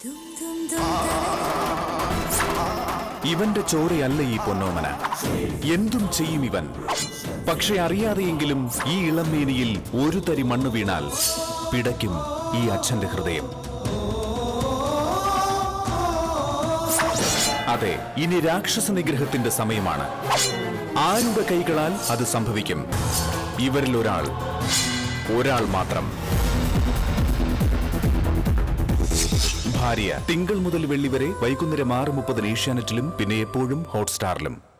ഇവന്റെ ചോരയല്ല ഈ പൊന്നോമന എന്തും ചെയ്യും ഇവൻ പക്ഷെ അറിയാതെയെങ്കിലും ഈ ഇളമേനിയിൽ ഒരു തരി മണ്ണ് വീണാൽ പിടയ്ക്കും ഈ അച്ഛന്റെ ഹൃദയം അതെ ഇനി രാക്ഷസ നിഗ്രഹത്തിന്റെ സമയമാണ് ആരുടെ കൈകളാൽ അത് സംഭവിക്കും ഇവരിൽ ഒരാൾ ഒരാൾ മാത്രം ഭാര്യ തിങ്കൾ മുതൽ വെള്ളി വരെ വൈകുന്നേരം ആറ് മുപ്പതിന് ഏഷ്യാനെറ്റിലും പിന്നെ എപ്പോഴും ഹോട്ട്സ്റ്റാറിലും